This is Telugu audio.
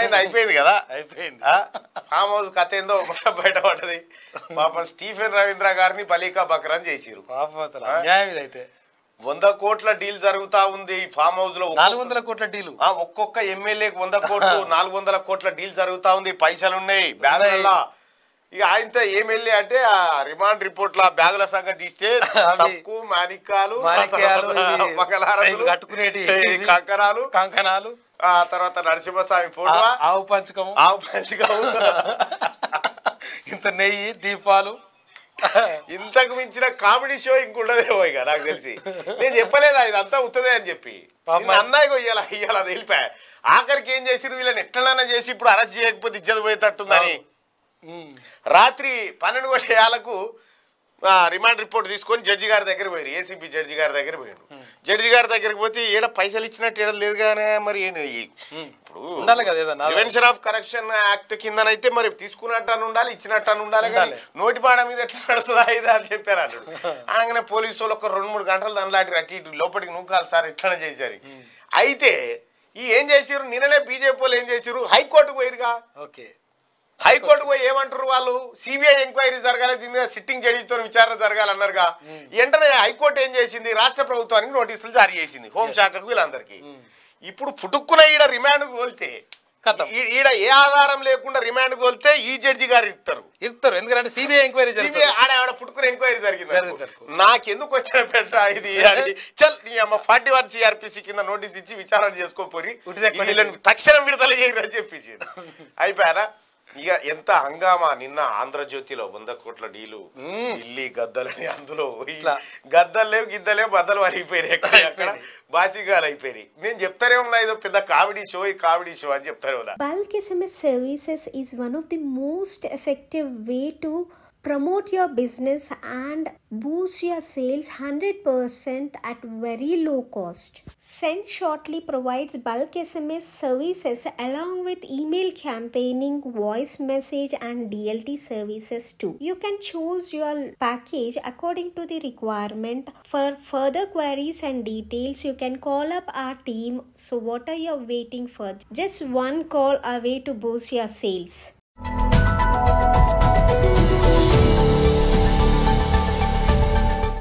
ఏంది అయిపోయింది కదా అయిపోయింది ఆ? ఫామ్ హౌస్ కథ ఏందో మొత్తం బయటపడ్డది పాపం స్టీఫెన్ రవీంద్ర గారిని బలీకా బక్రాన్ చేసిరు పాపం అసలు అన్యాయం ఇదైతే వంద కోట్ల డీల్ జరుగుతా ఉంది ఈ ఫామ్ హౌస్ లో ఒక్కొక్క- నాలుగు వందల కోట్ల డీలు ఆ, ఒక్కొక్క ఎమ్మెల్యేకి వంద కోట్లు నాలుగు వందల కోట్ల డీల్ జరుగుతా ఉంది పైసలు ఉన్నాయి బ్యాగులలో ఇక ఆయనతో ఏం వెళ్ళి అంటే ఆ రిమాండ్ రిపోర్ట్ లా బ్యాగుల సంగతి తీస్తే అవి తక్కు మాణిక్యాలు మాణిక్యాలు, తర్వాత ఇవి మగలారతులు, ఇవి కట్టుకునేటి ఈ కంకణాలు కంకణాలు ఆ తర్వాత నరసింహస్వామి ఫోటో ఆ- ఆవు పంచకము ఆవు పంచిగా ఇంత నెయ్యి దీపాలు ఇంతకు మించిన కామెడీ షో ఇంకుండదేమో ఇక నాకు తెలిసి నేను చెప్పలేదా ఇదంతా ఉత్తదే అని చెప్పి పాపం. నిన్న అన్నయ్య ఇయ్యాల ఇయ్యాల అది వెళ్ళిపోయా ఆఖరికి ఏం చేసిరు వీళ్ళని ఎట్లనైనా చేసి ఇప్పుడు అరెస్ట్ చేయకపోతే ఇజ్జత పోయేటట్టుందని ఉమ్. రాత్రి పన్నెండు గంటలకు రిమాండ్ రిపోర్ట్ తీసుకొని జడ్జి గారి దగ్గర పోయారు ఏసీపీ జడ్జి గారి దగ్గర పోయారు జడ్జి గారి దగ్గరికి పోతే ఈడ పైసలు ఇచ్చినట్టు ఈడ లేదు కానీ మరి ఏం- ఈ- ఇప్పుడు ఉండాలి కదా ఏదన్నా ప్రివెన్షన్ ఆఫ్ కరప్షన్ యాక్ట్ కిందనైతే మరి తీసుకున్నట్టు అని ఉండాలి ఇచ్చినట్టు అని ఉండాలి కానీ ఉండాలి. నోటి పాడ మీద ఎట్లా నడుస్తుందా ఇది అని చెప్పారు అన్నాడు అనగానే పోలీసు వాళ్ళు ఒక రెండు మూడు గంటలు దానిలాంటి అటు ఇటు లోపలికి నూకాలి సార్ ఇట్లనే చేశారు అయితే ఈ ఏం చేసిరు నిన్ననే బీజేపీ వాళ్ళు ఏం చేసిరు హైకోర్టుకు పోయిరుగా ఓకే హైకోర్టు పోయి ఏమంటారు వాళ్ళు సిబిఐ ఎంక్వైరీ జరగాలి దీని మీద సిట్టింగ్ జడ్జితో విచారణ జరగాలన్నారుగా వెంటనే హైకోర్టు ఏం చేసింది రాష్ట్ర ప్రభుత్వానికి నోటీసులు జారీ చేసింది హోంశాఖకు వీళ్ళందరికీ ఇప్పుడు పుట్టుక్కున ఈడ రిమాండ్ తోలితే కథం ఈ- ఈడ ఏ ఆధారం లేకుండా రిమాండ్ తోలితే ఈ జడ్జి గారు ఇస్తారు ఇస్తారు ఎందుకంటే సిబిఐ ఎంక్వైరీ సిబిఐ జరుగుతుంది ఆడ ఆడ పుట్టుకుని ఎంక్వైరీ జరిగింది జరిగింది, అనుకో. జరిగింది. నాకెందుకు వచ్చిన పెట్ట ఇది అని చల్ నీ అమ్మ ఫార్టీ వన్ సిఆర్పిసి కింద నోటీస్ ఇచ్చి విచారణ చేసుకోపోరి ఉట్టి రెక్కలు వీళ్ళని తక్షణం విడుదల చేయరు అని చెప్పించి అయిపోయారా ఇక ఎంత హంగామా నిన్న ఆంధ్రజ్యోతిలో వంద కోట్ల డీలు ఢిల్లీ గద్దలని అందులో పోయి ఇట్లా. గద్దలు లేవు గిద్దలు లేవు బద్దలు పడిపోయినాయి ఎక్కడ ఎక్కడ బాసిగాలు అయిపోయినాయి నేను చెప్తానే ఉన్నా ఇదో పెద్ద కామెడీ షో ఈ కామెడీ షో అని చెప్తానే ఉన్నా Bulk SMS services is one of the most effective way to promote your business and boost your sales 100% at very low cost. Send Shortly provides bulk SMS services along with email campaigning, voice message and DLT services too. You can choose your package according to the requirement. For further queries and details, you can call up our team. So what are you waiting for? Just one call away to boost your sales.